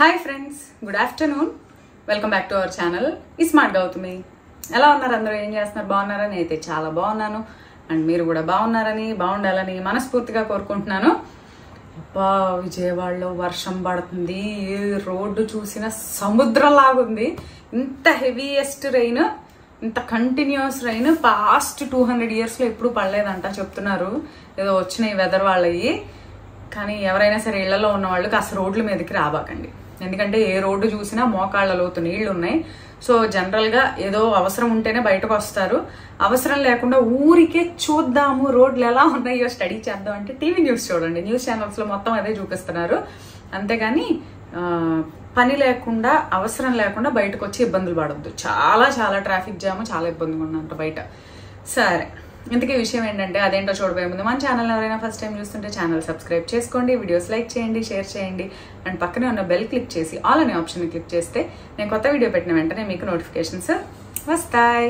hi friends good afternoon welcome back to our channel ఈ smart Gautami ఎలా ఉన్నారు అందరూ ఏం చేస్తున్నారు బాగున్నారని అయితే చాలా బాగున్నాను అండ్ మీరు కూడా బాగున్నారని బాగుండాలని మనస్ఫూర్తిగా కోరుకుంటున్నాను అబ్బా విజయవాడలో వర్షం పడుతుంది ఏ రోడ్డు చూసిన సముద్రం లాగుంది ఇంత హెవీయెస్ట్ రెయిన్ ఇంత continuous rain past two hundred ఇయర్స్లో ఎప్పుడు పడలేదంట చెప్తున్నారు ఏదో వచ్చినాయి వెదర్ వాళ్ళవి కానీ ఎవరైనా సరే ఇళ్లలో ఉన్న వాళ్ళు కాస్త రోడ్ల మీదకి రాబాకండి ఎందుకంటే ఏ రోడ్డు చూసినా మోకాళ్ళ లోతు నీళ్లు ఉన్నాయి సో జనరల్ గా ఏదో అవసరం ఉంటేనే బయటకు వస్తారు అవసరం లేకుండా ఊరికే చూద్దాము రోడ్లు ఎలా ఉన్నాయో స్టడీ చేద్దాం అంటే టీవీ న్యూస్ చూడండి న్యూస్ ఛానల్స్ లో మొత్తం అదే చూపిస్తున్నారు అంతేగాని ఆ, పని లేకుండా అవసరం లేకుండా బయటకు వచ్చి ఇబ్బందులు పడద్దు చాలా చాలా ట్రాఫిక్ జామ్ చాలా ఇబ్బందిగా ఉందంట బయట సరే ఇంతకీ విషయం ఏంటంటే అదేంటో చూడబోయే ముందు మన ఛానల్ ఎవరైనా ఫస్ట్ టైం చూస్తుంటే ఛానల్ సబ్స్క్రైబ్ చేసుకోండి వీడియోస్ లైక్ చేయండి షేర్ చేయండి అండ్ పక్కనే ఉన్న బెల్ క్లిక్ చేసి ఆల్ అనే ఆప్షన్ క్లిక్ చేస్తే నేను కొత్త వీడియో పెట్టిన వెంటనే మీకు నోటిఫికేషన్స్ వస్తాయి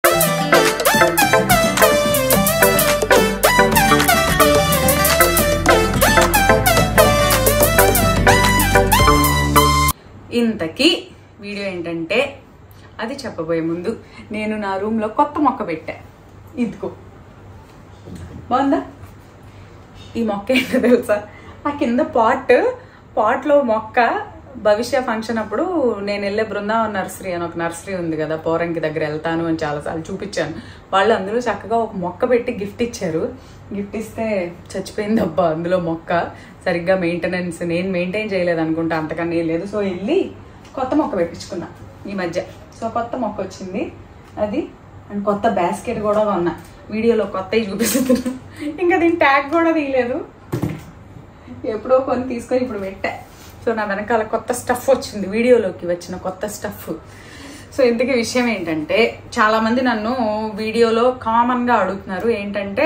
ఇంతకీ వీడియో ఏంటంటే అది చెప్పబోయే ముందు నేను నా రూమ్లో కొత్త మొక్క పెట్టా ఇదిగో బాగుందా ఈ మొక్క ఏంటో తెలుసా ఆ కింద పాట్ పాట్లో మొక్క భవిష్య ఫంక్షన్ అప్పుడు నేను వెళ్ళే బృందావన్ నర్సరీ అని ఒక నర్సరీ ఉంది కదా పోరంకి దగ్గర వెళ్తాను అని చాలాసార్లు చూపించాను వాళ్ళు అందులో చక్కగా ఒక మొక్క పెట్టి గిఫ్ట్ ఇచ్చారు గిఫ్ట్ ఇస్తే చచ్చిపోయింది అబ్బా అందులో మొక్క సరిగ్గా మెయింటెనెన్స్ నేను మెయింటైన్ చేయలేదు అనుకుంటా అంతకన్నా ఏం లేదు సో వెళ్ళి కొత్త మొక్క పెట్టించుకున్నా ఈ మధ్య సో కొత్త మొక్క వచ్చింది అది అండ్ కొత్త బాస్కెట్ కూడా కొన్నా వీడియోలో కొత్తవి చూపిస్తున్నా ఇంకా దీని ట్యాగ్ కూడా తీయలేదు ఎప్పుడో కొన్ని తీసుకొని ఇప్పుడు పెట్టా సో నా వెనకాల కొత్త స్టఫ్ వచ్చింది వీడియోలోకి వచ్చిన కొత్త స్టఫ్ సో ఇంతకీ విషయం ఏంటంటే చాలా మంది నన్ను వీడియోలో కామన్ గా అడుగుతున్నారు ఏంటంటే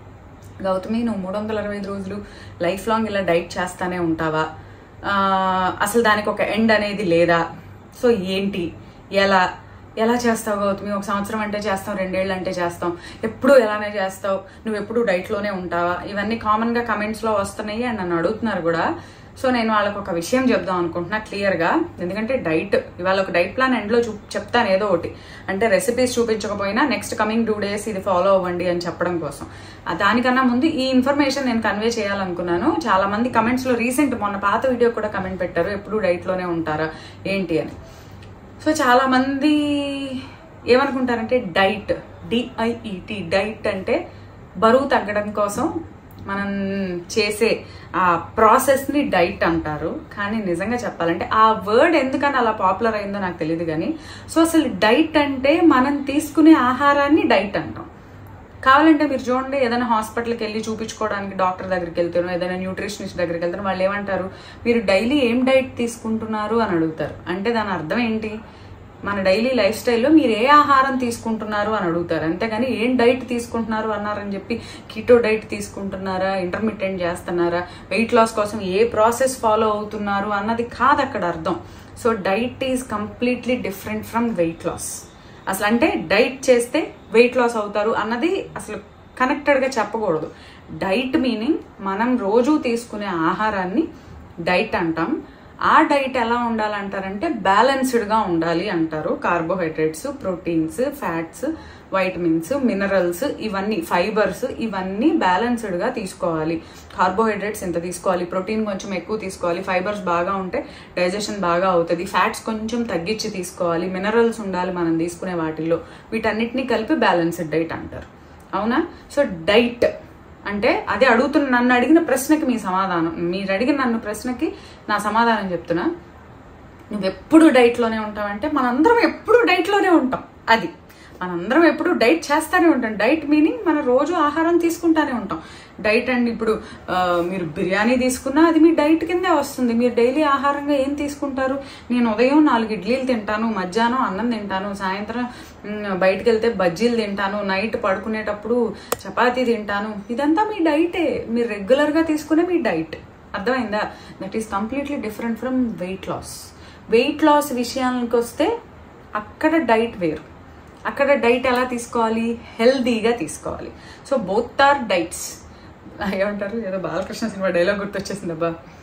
గౌతమి నువ్వు మూడు వందల అరవై ఐదు రోజులు లైఫ్ లాంగ్ ఇలా డైట్ చేస్తానే ఉంటావా ఆ, అసలు దానికి ఒక ఎండ్ అనేది లేదా సో ఏంటి ఎలా ఎలా చేస్తావు గౌతమి ఒక సంవత్సరం అంటే చేస్తాం రెండేళ్ళు అంటే చేస్తాం ఎప్పుడు ఎలానే చేస్తావు నువ్వు ఎప్పుడు డైట్లోనే ఉంటావా ఇవన్నీ కామన్గా కమెంట్స్లో వస్తున్నాయి అండ్ నన్ను అడుగుతున్నారు కూడా సో నేను వాళ్ళకి ఒక విషయం చెప్దాం అనుకుంటున్నా క్లియర్గా ఎందుకంటే డైట్ ఇవాళ ఒక డైట్ ప్లాన్ ఎండ్లో చూ చెప్తాను ఏదో ఒకటి అంటే రెసిపీస్ చూపించకపోయినా నెక్స్ట్ కమింగ్ టూ డేస్ ఇది ఫాలో అవ్వండి అని చెప్పడం కోసం ఆ దానికన్నా ముందు ఈ ఇన్ఫర్మేషన్ నేను కన్వే చేయాలనుకున్నాను చాలా మంది కమెంట్స్లో రీసెంట్ మొన్న పాత వీడియో కూడా కమెంట్ పెట్టారు ఎప్పుడు డైట్లోనే ఉంటారా ఏంటి అని సో చాలా మంది ఏమనుకుంటారంటే డైట్ డిఐఈటి డైట్ అంటే బరువు తగ్గడం కోసం మనం చేసే ఆ ప్రాసెస్ ని డైట్ అంటారు కానీ నిజంగా చెప్పాలంటే ఆ వర్డ్ ఎందుకని అలా పాపులర్ అయిందో నాకు తెలియదు కానీ సో అసలు డైట్ అంటే మనం తీసుకునే ఆహారాన్ని డైట్ అంటాం కావాలంటే మీరు చూడండి ఏదైనా హాస్పిటల్కి వెళ్ళి చూపించుకోవడానికి డాక్టర్ దగ్గరికి వెళ్తాను ఏదైనా న్యూట్రిషనిస్ట్ దగ్గరికి వెళ్తాను వాళ్ళు ఏమంటారు మీరు డైలీ ఏం డైట్ తీసుకుంటున్నారు అని అడుగుతారు అంటే దాని అర్థం ఏంటి మన డైలీ లైఫ్ స్టైల్లో మీరు ఏ ఆహారం తీసుకుంటున్నారు అని అడుగుతారు అంతేగాని ఏం డైట్ తీసుకుంటున్నారు అన్నారని చెప్పి కీటో డైట్ తీసుకుంటున్నారా ఇంటర్మీడియట్ చేస్తున్నారా వెయిట్ లాస్ కోసం ఏ ప్రాసెస్ ఫాలో అవుతున్నారు అన్నది కాదు అక్కడ అర్థం so diet is completely different from weight loss అసలు అంటే డైట్ చేస్తే వెయిట్ లాస్ అవుతారు అన్నది అసలు కనెక్టెడ్గా చెప్పకూడదు డైట్ మీనింగ్ మనం రోజు తీసుకునే ఆహారాన్ని డైట్ అంటాం ఆ డైట్ ఎలా ఉండాలంటారంటే బ్యాలెన్స్డ్గా ఉండాలి అంటారు carbohydrates proteins fats vitamins minerals ఇవన్నీ ఫైబర్స్ ఇవన్నీ బ్యాలెన్స్డ్గా తీసుకోవాలి కార్బోహైడ్రేట్స్ ఎంత తీసుకోవాలి ప్రోటీన్ కొంచెం ఎక్కువ తీసుకోవాలి ఫైబర్స్ బాగా ఉంటే డైజెషన్ బాగా అవుతుంది ఫ్యాట్స్ కొంచెం తగ్గించి తీసుకోవాలి మినరల్స్ ఉండాలి మనం తీసుకునే వాటిల్లో వీటన్నిటిని కలిపి బ్యాలెన్స్డ్ డైట్ అంటారు అవునా సో డైట్ అంటే అదే అడుగుతున్న నన్ను అడిగిన ప్రశ్నకి మీ సమాధానం మీరు అడిగిన నన్ను ప్రశ్నకి నా సమాధానం చెప్తున్నా నువ్వు ఎప్పుడు డైట్లోనే ఉంటావంటే మనందరం ఎప్పుడు డైట్లోనే ఉంటాం అది మనందరం ఎప్పుడు డైట్ చేస్తానే ఉంటాం డైట్ మీనింగ్ మన రోజు ఆహారం తీసుకుంటానే ఉంటాం డైట్ అండ్ ఇప్పుడు ఆ, మీరు బిర్యానీ తీసుకున్నా అది మీ డైట్ కిందే వస్తుంది మీరు డైలీ ఆహారంగా ఏం తీసుకుంటారు నేను ఉదయం నాలుగు ఇడ్లీలు తింటాను మధ్యాహ్నం అన్నం తింటాను సాయంత్రం మ్, బయటకు వెళ్తే బజ్జీలు తింటాను నైట్ పడుకునేటప్పుడు చపాతీ తింటాను ఇదంతా మీ డైటే మీరు రెగ్యులర్గా తీసుకునే మీ డైట్ అర్థమైందా that is completely different from weight loss weight loss విషయానికి వస్తే అక్కడ డైట్ వేరు అక్కడ డైట్ ఎలా తీసుకోవాలి హెల్దీగా తీసుకోవాలి సో బోత్ ఆర్ డైట్స్ ఏమంటారు ఏదో బాలకృష్ణ సినిమా డైలాగ్ గుర్తొచ్చేసింది అబ్బా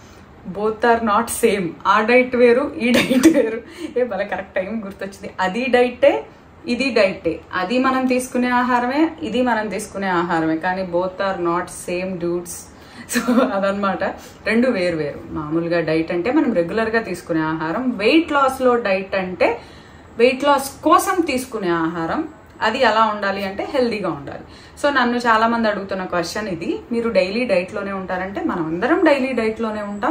బోత్ ఆర్ నాట్ సేమ్ ఆ డైట్ వేరు ఈ డైట్ వేరు ఏ భలే కరెక్ట్ టైం గుర్తొచ్చింది అది డైటే ఇది డైటే అది మనం తీసుకునే ఆహారమే ఇది మనం తీసుకునే ఆహారమే కానీ both are not same diets so అదనమాట రెండు వేరు వేరు మామూలుగా డైట్ అంటే మనం రెగ్యులర్గా తీసుకునే ఆహారం వెయిట్ లాస్లో డైట్ అంటే వెయిట్ లాస్ కోసం తీసుకునే ఆహారం అది ఎలా ఉండాలి అంటే హెల్దీగా ఉండాలి సో నన్ను చాలా మంది అడుగుతున్న క్వశ్చన్ ఇది మీరు డైలీ డైట్లోనే ఉంటారంటే మనం అందరం డైలీ డైట్లోనే ఉంటాం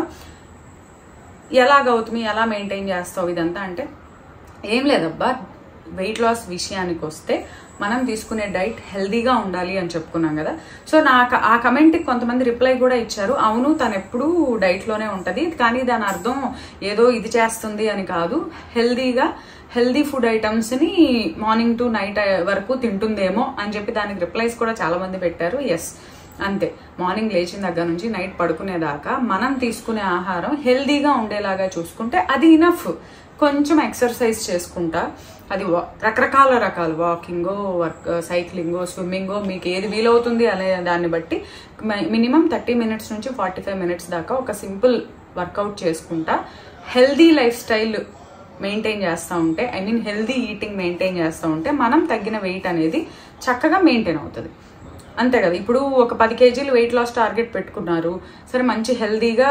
ఎలాగ అవుతుంది ఎలా మెయింటైన్ చేస్తావు ఇదంతా అంటే ఏం లేదబ్బా వెయిట్ లాస్ విషయానికి వస్తే మనం తీసుకునే డైట్ హెల్దీగా ఉండాలి అని చెప్పుకున్నాం కదా సో నాకు ఆ కమెంట్కి కొంతమంది రిప్లై కూడా ఇచ్చారు అవును తను ఎప్పుడూ డైట్లోనే ఉంటుంది కానీ దాని అర్థం ఏదో ఇది చేస్తుంది అని కాదు హెల్దీగా హెల్దీ ఫుడ్ ఐటమ్స్ని మార్నింగ్ టు నైట్ వరకు తింటుందేమో అని చెప్పి దానికి రిప్లైస్ కూడా చాలా మంది పెట్టారు ఎస్ అంతే మార్నింగ్ లేచిన దగ్గర నుంచి నైట్ పడుకునేదాకా మనం తీసుకునే ఆహారం హెల్దీగా ఉండేలాగా చూసుకుంటే అది ఇనఫ్ కొంచెం ఎక్సర్సైజ్ చేసుకుంటా అది వా- రకరకాల రకాలు వాకింగో వర్క్ సైక్లింగో స్విమ్మింగో మీకు ఏది వీలవుతుంది అనే దాన్ని బట్టి మినిమం థర్టీ మినిట్స్ నుంచి ఫార్టీ ఫైవ్ మినిట్స్ దాకా ఒక సింపుల్ వర్కౌట్ చేసుకుంటా హెల్దీ లైఫ్ స్టైల్ మెయింటైన్ చేస్తూ ఉంటే I mean healthy eating maintain చేస్తూ ఉంటే మనం తగ్గిన వెయిట్ అనేది చక్కగా మెయింటైన్ అవుతుంది అంతే కదా ఇప్పుడు ఒక పది కేజీలు వెయిట్ లాస్ టార్గెట్ పెట్టుకున్నారు సరే మంచి హెల్దీగా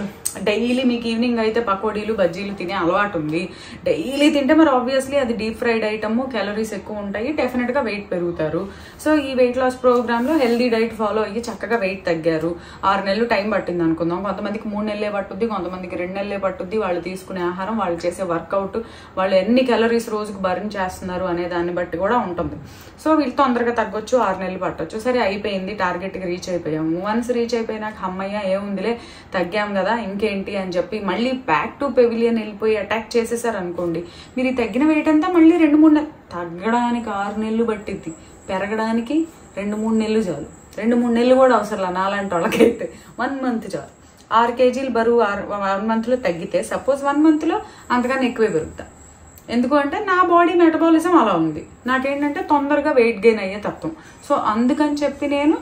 డైలీ మీకు ఈవినింగ్ అయితే పకోడీలు బజ్జీలు తినే అలవాటు ఉంది డైలీ తింటే మరి ఆబ్వియస్లీ అది డీప్ ఫ్రైడ్ ఐటమ్ క్యాలరీస్ ఎక్కువ ఉంటాయి డెఫినెట్గా వెయిట్ పెరుగుతారు సో ఈ వెయిట్ లాస్ ప్రోగ్రాంలో హెల్దీ డైట్ ఫాలో అయ్యి చక్కగా వెయిట్ తగ్గారు ఆరు నెలలు టైం పట్టింది అనుకుందాం కొంతమందికి మూడు నెలలే పట్టుద్ది కొంతమందికి రెండు నెలలే పట్టుద్ది వాళ్ళు తీసుకునే ఆహారం వాళ్ళు చేసే వర్కౌట్ వాళ్ళు ఎన్ని క్యాలరీస్ రోజుకు బర్న్ చేస్తున్నారు అనే దాన్ని బట్టి కూడా ఉంటుంది సో వీళ్ళు తొందరగా తగ్గొచ్చు ఆరు నెలలు పట్టొచ్చు సరే అయిపోయింది టార్గెట్కి రీచ్ అయిపోయాము వన్స్ రీచ్ అయిపోయినాక అమ్మయ్య ఏముందిలే తగ్గాం కదా ఇంకేంటి అని చెప్పి మళ్ళీ బ్యాక్ టు పెవిలియన్ వెళ్ళిపోయి అటాక్ చేసేసారు అనుకోండి మీరు ఈ తగ్గిన వెయిట్ అంతా మళ్ళీ రెండు మూడు నెలలు తగ్గడానికి ఆరు నెలలు పట్టిద్ది పెరగడానికి రెండు మూడు నెలలు చాలు రెండు మూడు నెలలు కూడా అవసరం నాలాంటి వాళ్ళకైతే వన్ మంత్ చాలు ఆరు కేజీలు బరువు ఆరు వన్ మంత్లో తగ్గితే సపోజ్ వన్ మంత్లో అంతకన్నా ఎక్కువే పెరుగుతా ఎందుకు అంటే నా బాడీ మెటబాలిజం అలా ఉంది నాకేంటంటే తొందరగా వెయిట్ గెయిన్ అయ్యే తత్వం సో అందుకని చెప్పి నేను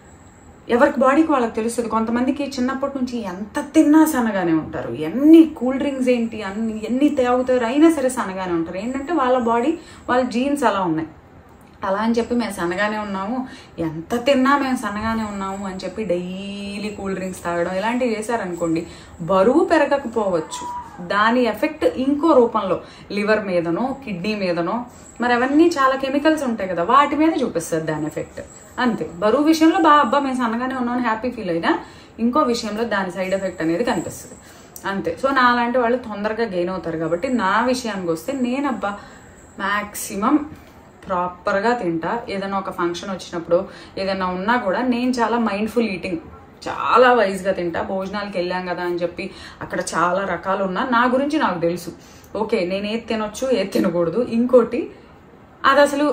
ఎవరికి బాడీకి వాళ్ళకి తెలుస్తుంది కొంతమందికి చిన్నప్పటి నుంచి ఎంత తిన్నా సన్నగానే ఉంటారు ఎన్ని కూల్ డ్రింక్స్ ఏంటి అన్ని ఎన్ని తాగుతారు అయినా సరే సన్నగానే ఉంటారు ఏంటంటే వాళ్ళ బాడీ వాళ్ళ జీన్స్ అలా ఉన్నాయి అలా అని చెప్పి మేము సన్నగానే ఉన్నాము ఎంత తిన్నా మేము సన్నగానే ఉన్నాము అని చెప్పి డైలీ కూల్ డ్రింక్స్ తాగడం ఇలాంటివి చేశారనుకోండి బరువు పెరగకపోవచ్చు దాని ఎఫెక్ట్ ఇంకో రూపంలో లివర్ మీదనో కిడ్నీ మీదనో మరి అవన్నీ చాలా కెమికల్స్ ఉంటాయి కదా వాటి మీద చూపిస్తుంది దాని ఎఫెక్ట్ అంతే బరువు విషయంలో బా అబ్బా మేము సన్నగానే ఉన్నామని హ్యాపీ ఫీల్ అయినా ఇంకో విషయంలో దాని సైడ్ ఎఫెక్ట్ అనేది కనిపిస్తుంది అంతే సో నా అలాంటి వాళ్ళు తొందరగా గెయిన్ అవుతారు కాబట్టి నా విషయానికి వస్తే నేనబ్బా మ్యాక్సిమం ప్రాపర్గా తింటా ఏదైనా ఒక ఫంక్షన్ వచ్చినప్పుడు ఏదైనా ఉన్నా కూడా నేను చాలా మైండ్ఫుల్ ఈటింగ్ చాలా వైజ్గా తింటా భోజనాలకు వెళ్ళాం కదా అని చెప్పి అక్కడ చాలా రకాలు ఉన్నా నా గురించి నాకు తెలుసు ఓకే నేను ఏది తినొచ్చు ఏది తినకూడదు ఇంకోటి అది అసలు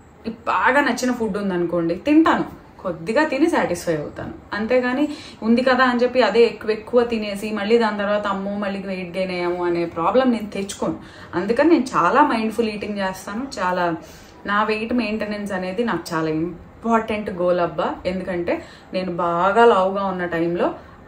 బాగా నచ్చిన ఫుడ్ ఉందనుకోండి తింటాను కొద్దిగా తిని సాటిస్ఫై అవుతాను అంతేగాని ఉంది కదా అని చెప్పి అదే ఎక్కువ ఎక్కువ తినేసి మళ్ళీ దాని తర్వాత అమ్మో మళ్ళీ వెయిట్ గెయిన్ అయ్యాము అనే ప్రాబ్లం నేను తెచ్చుకోను అందుకని నేను చాలా మైండ్ఫుల్ ఈటింగ్ చేస్తాను చాలా నా వెయిట్ మెయింటెనెన్స్ అనేది నాకు చాలా ఇంపార్టెంట్ గోల్ అబ్బా ఎందుకంటే నేను బాగా లావుగా ఉన్న టైంలో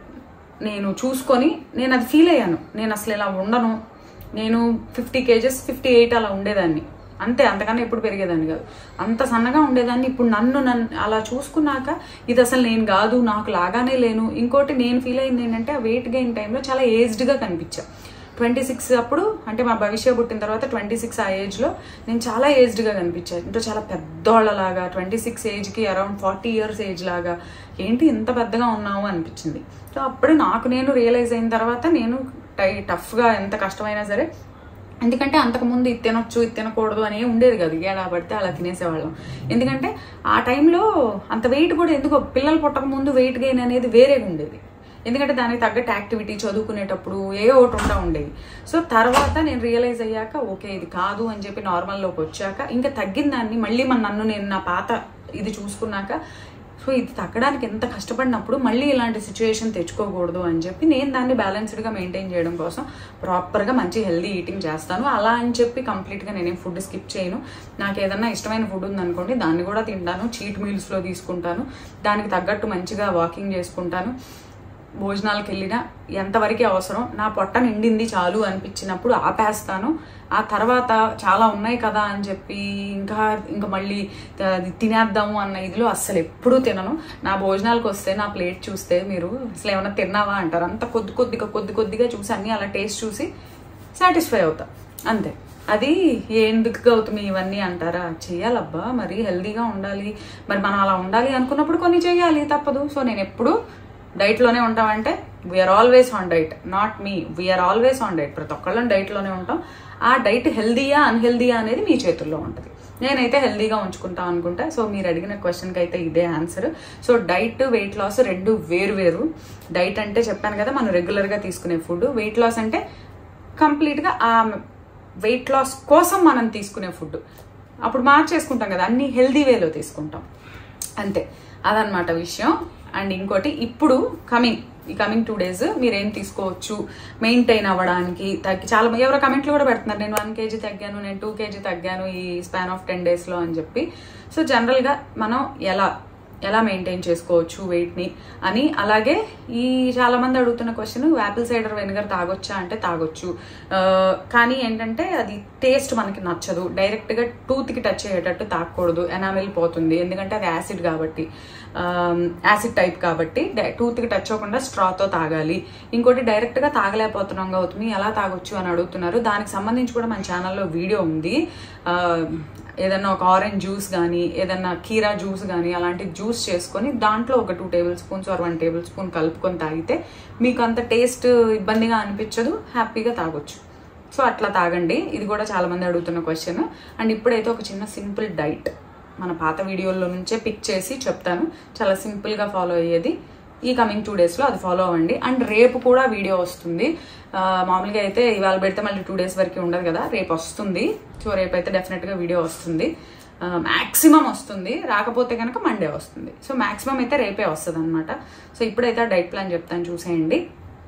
నేను చూసుకొని నేను అది ఫీల్ అయ్యాను నేను అసలు ఇలా ఉండను నేను ఫిఫ్టీ కేజెస్ ఫిఫ్టీ ఎయిట్ అలా ఉండేదాన్ని అంతే అంతకన్నా ఎప్పుడు పెరిగేదాన్ని కాదు అంత సన్నగా ఉండేదాన్ని ఇప్పుడు నన్ను నన్ను అలా చూసుకున్నాక ఇది అసలు నేను కాదు నాకు లాగానే లేను ఇంకోటి నేను ఫీల్ అయింది ఏంటంటే ఆ వెయిట్ గెయిన్ టైంలో చాలా ఏజ్డ్గా కనిపించా ట్వంటీ సిక్స్ అప్పుడు అంటే మా భవిష్య పుట్టిన తర్వాత ట్వంటీ సిక్స్ ఆ ఏజ్లో నేను చాలా ఏజ్డ్గా కనిపించాను అంటే చాలా పెద్దోళ్ళలాగా ట్వంటీ సిక్స్ ఏజ్కి అరౌండ్ ఫార్టీ ఇయర్స్ ఏజ్ లాగా ఏంటి ఇంత పెద్దగా ఉన్నావు అనిపించింది సో అప్పుడు నాకు నేను రియలైజ్ అయిన తర్వాత నేను టై టఫ్గా ఎంత కష్టమైనా సరే ఎందుకంటే అంతకుముందు ఇది తినొచ్చు ఇది తినకూడదు అని ఏం ఉండేది కాదు ఏడా పడితే అలా తినేసేవాళ్ళం ఎందుకంటే ఆ టైంలో అంత వెయిట్ కూడా ఎందుకో పిల్లలు పుట్టక ముందు వెయిట్ గెయిన్ అనేది వేరేగా ఉండేది ఎందుకంటే దానికి తగ్గట్టు యాక్టివిటీ చదువుకునేటప్పుడు ఏ ఒకటి ఉంటా ఉండేది సో తర్వాత నేను రియలైజ్ అయ్యాక ఓకే ఇది కాదు అని చెప్పి నార్మల్లోకి వచ్చాక ఇంకా తగ్గిన దాన్ని మళ్ళీ మన నన్ను నేను నా పాత ఇది చూసుకున్నాక సో ఇది తగ్గడానికి ఎంత కష్టపడినప్పుడు మళ్ళీ ఇలాంటి సిచ్యువేషన్ తెచ్చుకోకూడదు అని చెప్పి నేను దాన్ని బ్యాలెన్స్డ్గా మెయింటైన్ చేయడం కోసం ప్రాపర్గా మంచి హెల్దీ ఈటింగ్ చేస్తాను అలా అని చెప్పి కంప్లీట్గా నేనేం ఫుడ్ స్కిప్ చేయను నాకు ఏదన్నా ఇష్టమైన ఫుడ్ ఉందనుకోండి దాన్ని కూడా తింటాను చీట్ మీల్స్లో తీసుకుంటాను దానికి తగ్గట్టు మంచిగా వాకింగ్ చేసుకుంటాను భోజనాలకు వెళ్ళినా ఎంతవరకు అవసరం నా పొట్ట నిండింది చాలు అనిపించినప్పుడు ఆపేస్తాను ఆ తర్వాత చాలా ఉన్నాయి కదా అని చెప్పి ఇంకా ఇంకా మళ్ళీ అది తినేద్దాము అన్న ఇదిలో అస్సలు ఎప్పుడూ తినను నా భోజనాలకు వస్తే నా ప్లేట్ చూస్తే మీరు అసలు ఏమైనా తిన్నావా అంటారు అంత కొద్ది కొద్దిగా కొద్ది కొద్దిగా చూసి అన్ని అలా టేస్ట్ చూసి సాటిస్ఫై అవుతా అంతే అది ఎందుకు గౌతమి ఇవన్నీ అంటారా చెయ్యాలబ్బా మరి హెల్దీగా ఉండాలి మరి మనం అలా ఉండాలి అనుకున్నప్పుడు కొన్ని చేయాలి తప్పదు సో నేను ఎప్పుడు డైట్లోనే ఉంటామంటే we are always on diet not me we are always on diet ప్రతి ఒక్కళ్ళం డైట్లోనే ఉంటాం ఆ డైట్ హెల్దీయా అన్హెల్దీయా అనేది మీ చేతుల్లో ఉంటుంది నేనైతే హెల్దీగా ఉంచుకుంటాం అనుకుంటా సో మీరు అడిగిన క్వశ్చన్కి అయితే ఇదే answer so diet weight loss రెండు వేరు వేరు డైట్ అంటే చెప్పాను కదా మనం రెగ్యులర్గా తీసుకునే ఫుడ్ వెయిట్ లాస్ అంటే కంప్లీట్గా ఆ వెయిట్ లాస్ కోసం మనం తీసుకునే ఫుడ్ అప్పుడు మార్చేసుకుంటాం కదా అన్ని హెల్దీ వేలో తీసుకుంటాం అంతే అదనమాట విషయం అండ్ ఇంకోటి ఇప్పుడు కమింగ్ ఈ కమింగ్ టూ డేస్ మీరు ఏం తీసుకోవచ్చు మెయింటైన్ అవ్వడానికి తగ్గి చాలా మంది ఎవరో కమెంట్లు కూడా పెడుతున్నారు నేను వన్ కేజీ తగ్గాను నేను టూ కేజీ తగ్గాను ఈ స్పాన్ ఆఫ్ టెన్ డేస్లో అని చెప్పి సో జనరల్గా మనం ఎలా ఎలా మెయింటైన్ చేసుకోవచ్చు వెయిట్ని అని అలాగే ఈ చాలా మంది అడుగుతున్న క్వశ్చన్ యాపిల్ సైడర్ వెనిగర్ తాగొచ్చా అంటే తాగొచ్చు ఆ, కానీ ఏంటంటే అది టేస్ట్ మనకి నచ్చదు డైరెక్ట్గా టూత్కి టచ్ అయ్యేటట్టు తాగకూడదు ఎనామిల్ పోతుంది ఎందుకంటే అది యాసిడ్ కాబట్టి యాసిడ్ టైప్ కాబట్టి టూత్కి టచ్ అవ్వకుండా స్ట్రాతో తాగాలి ఇంకోటి డైరెక్ట్గా తాగలేకపోతున్నాం గౌతమి ఎలా తాగొచ్చు అని అడుగుతున్నారు దానికి సంబంధించి కూడా మన ఛానల్లో వీడియో ఉంది ఆ, ఏదన్నా ఒక ఆరెంజ్ జ్యూస్ కానీ ఏదన్నా కీరా జ్యూస్ కానీ అలాంటి జ్యూస్ చేసుకొని దాంట్లో ఒక two tablespoons or one tablespoon కలుపుకొని తాగితే మీకు అంత టేస్ట్ ఇబ్బందిగా అనిపించదు హ్యాపీగా తాగొచ్చు సో అట్లా తాగండి ఇది కూడా చాలా మంది అడుగుతున్న క్వశ్చన్ అండ్ ఇప్పుడైతే ఒక చిన్న సింపుల్ డైట్ మన పాత వీడియోల్లో నుంచే పిక్ చేసి చెప్తాను చాలా సింపుల్గా ఫాలో అయ్యేది ఈ కమింగ్ టూ డేస్లో అది ఫాలో అవ్వండి అండ్ రేపు కూడా వీడియో వస్తుంది ఆ, మామూలుగా అయితే ఇవాళ పెడితే మళ్ళీ టూ డేస్ వరకు ఉండదు కదా రేపు వస్తుంది సో రేపు అయితే డెఫినెట్గా వీడియో వస్తుంది మ్యాక్సిమం వస్తుంది రాకపోతే కనుక మండే వస్తుంది సో మ్యాక్సిమం అయితే రేపే వస్తుంది అనమాట సో ఇప్పుడైతే ఆ డైట్ ప్లాన్ చెప్తాను చూసేయండి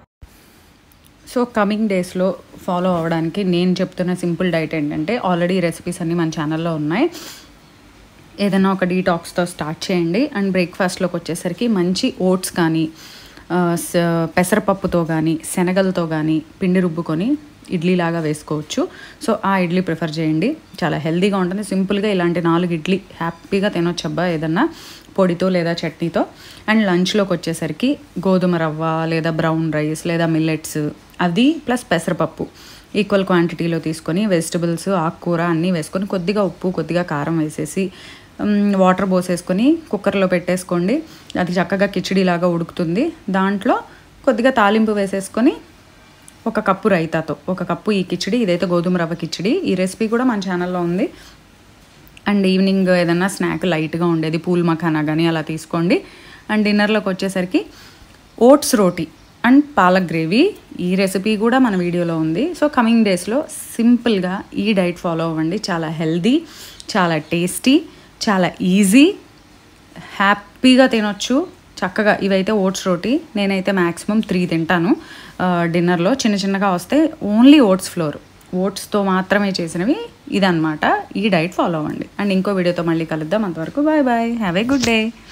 సో కమింగ్ డేస్లో ఫాలో అవ్వడానికి నేను చెప్తున్న సింపుల్ డైట్ ఏంటంటే ఆల్రెడీ రెసిపీస్ అన్నీ మన ఛానల్లో ఉన్నాయి ఏదైనా ఒక డీటాక్స్తో స్టార్ట్ చేయండి అండ్ బ్రేక్ఫాస్ట్లోకి వచ్చేసరికి మంచి ఓట్స్ కానీ ఆ, స- పెసరపప్పుతో కానీ శనగలతో కానీ పిండి రుబ్బుకొని ఇడ్లీ లాగా వేసుకోవచ్చు సో ఆ ఇడ్లీ ప్రిఫర్ చేయండి చాలా హెల్తీగా ఉంటుంది సింపుల్గా ఇలాంటి నాలుగు ఇడ్లీ హ్యాపీగా తినొచ్చబ్బా ఏదన్నా పొడితో లేదా చట్నీతో అండ్ లంచ్లోకి వచ్చేసరికి గోధుమ రవ్వ లేదా బ్రౌన్ రైస్ లేదా మిల్లెట్స్ అది ప్లస్ పెసరపప్పు ఈక్వల్ క్వాంటిటీలో తీసుకొని వెజిటబుల్స్ ఆకుకూర అన్నీ వేసుకొని కొద్దిగా ఉప్పు కొద్దిగా కారం వేసేసి మ్, వాటర్ పోసేసుకొని కుక్కర్లో పెట్టేసుకోండి అది చక్కగా కిచిడీలాగా ఉడుకుతుంది దాంట్లో కొద్దిగా తాలింపు వేసేసుకొని ఒక కప్పు రైతాతో ఒక కప్పు ఈ కిచిడి ఇదైతే గోధుమ రవ్వ కిచిడి ఈ రెసిపీ కూడా మన ఛానల్లో ఉంది అండ్ ఈవినింగ్ ఏదన్నా స్నాక్ లైట్గా ఉండేది పూల్ మఖానా కానీ అలా తీసుకోండి అండ్ డిన్నర్లోకి వచ్చేసరికి ఓట్స్ రోటీ అండ్ పాలక్ గ్రేవీ ఈ రెసిపీ కూడా మన వీడియోలో ఉంది సో కమింగ్ డేస్లో సింపుల్గా ఈ డైట్ ఫాలో అవ్వండి చాలా హెల్దీ చాలా టేస్టీ చాలా ఈజీ హ్యాపీగా తినొచ్చు చక్కగా ఇవైతే ఓట్స్ రోటీ నేనైతే మ్యాక్సిమం త్రీ తింటాను ఆ, డిన్నర్లో చిన్న చిన్నగా వస్తే ఓన్లీ ఓట్స్ ఫ్లోర్ ఓట్స్తో మాత్రమే చేసినవి ఇదన్నమాట ఈ డైట్ ఫాలో అవ్వండి అండ్ ఇంకో వీడియోతో మళ్ళీ కలుద్దాం అంతవరకు bye bye have a good day